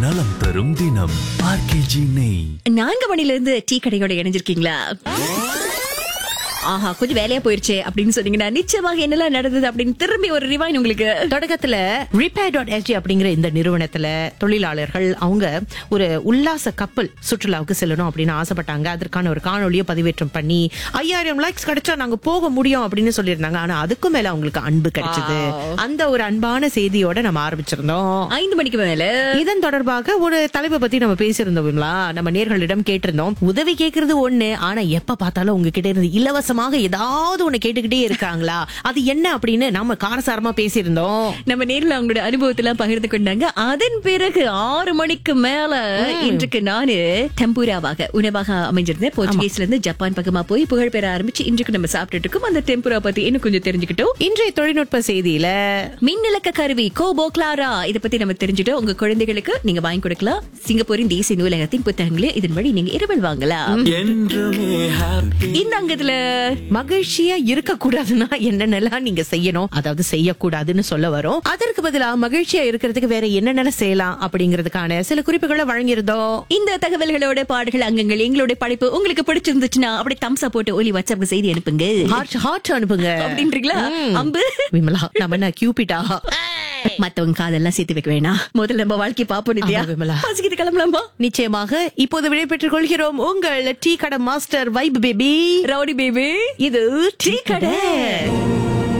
நலம் தரும் தினம் ஆர்கேஜி நெய் நான்கு மணில இருந்து டீ கடையோட இணைஞ்சிருக்கீங்களா ஆஹா கொஞ்சம் வேலையா போயிருச்சே அப்படின்னு சொன்னீங்கன்னா நிச்சயமாக என்னெல்லாம் நடந்தது அப்படின்னு திரும்பி ஒரு ரிவைன் உங்களுக்கு தொடக்கத்துல ரிப்பேர் டாட் எஸ்ஜி அப்படிங்கிற இந்த நிறுவனத்துல தொழிலாளர்கள் அவங்க ஒரு உல்லாச கப்பல் சுற்றுலாவுக்கு செல்லணும் அப்படின்னு ஆசைப்பட்டாங்க அதற்கான ஒரு காணொலியை பதிவேற்றம் பண்ணி ஐயாயிரம் லைக்ஸ் கிடைச்சா நாங்க போக முடியும் அப்படின்னு சொல்லியிருந்தாங்க ஆனா அதுக்கும் மேல அவங்களுக்கு அன்பு கிடைச்சது அந்த ஒரு அன்பான செய்தியோட நம்ம ஆரம்பிச்சிருந்தோம் ஐந்து மணிக்கு மேல இதன் தொடர்பாக ஒரு தலைப்பை பத்தி நம்ம பேசியிருந்தோம் விமலா நம்ம நேர்களிடம் கேட்டிருந்தோம் உதவி கேட்கறது ஒண்ணு ஆனா எப்ப பார்த்தாலும் உங்ககிட்ட இருந்து இலவசமாக ஏதாவது ஒண்ணு கேட்டுக்கிட்டே இருக்காங்களா அது என்ன அப்படின்னு நாம காரசாரமா பேசியிருந்தோம் நம்ம நேர்ல அவங்களோட அனுபவத்தை எல்லாம் பகிர்ந்து கொண்டாங்க அதன் பிறகு ஆறு மணிக்கு மேல இன்றைக்கு நானு டெம்பூராவாக உணவாக அமைஞ்சிருந்தேன் போர்ச்சுகீஸ்ல இருந்து ஜப்பான் பக்கமா போய் புகழ் பெற ஆரம்பிச்சு இன்றைக்கு நம்ம சாப்பிட்டுட்டு இருக்கோம் அந்த டெம்பூரா பத்தி இன்னும் கொஞ்சம் தெரிஞ்சுக்கிட்டோம் இன்றைய தொழில்நுட்ப செய்தியில மின்னலக்க கருவி கோபோ கிளாரா இத பத்தி நம்ம தெரிஞ்சுட்டோம் உங்க குழந்தைகளுக்கு நீங்க வாங்கி கொடுக்கலாம் சிங்கப்பூரின் தேசிய நூலகத்தின் புத்தகங்களே இதன் வழி நீங்க இரவல் வாங்கலாம் என்றுமே ஹாப்பி இந்த அங்கத்துல மகிழ்ச்சியா இருக்கக்கூடாதுன்னா என்னென்னலாம் நீங்க செய்யணும் அதாவது செய்யக்கூடாதுன்னு சொல்ல வரும் அதற்கு பதிலா மகிழ்ச்சியா இருக்கிறதுக்கு வேற என்னென்ன செய்யலாம் அப்படிங்கறதுக்கான சில குறிப்புகளை வழங்கியிருந்தோம் இந்த தகவல்களோட பாடுகள் அங்கங்கள் எங்களுடைய படைப்பு உங்களுக்கு பிடிச்சிருந்துச்சுன்னா அப்படி தம்சா போட்டு ஒலி வாட்ஸ்அப் செய்தி அனுப்புங்க ஹார்ட் ஹார்ட் அனுப்புங்க அப்படின்றீங்களா அம்பு விமலா நம்ம என்ன கியூபிட்டா மத்தவங்க காதெல்லாம் சேர்த்து வைக்க வேணாம் முதல்ல நம்ம வாழ்க்கை பாப்போம் நித்யா ஆமா, விமலா. பசிக்கிட்டு கிளம்பலாமா நிச்சயமாக இப்போது விடைபெற்றுக் கொள்கிறோம் உங்கள் டீ கடை master vibe baby rowdy baby இது டீ கடை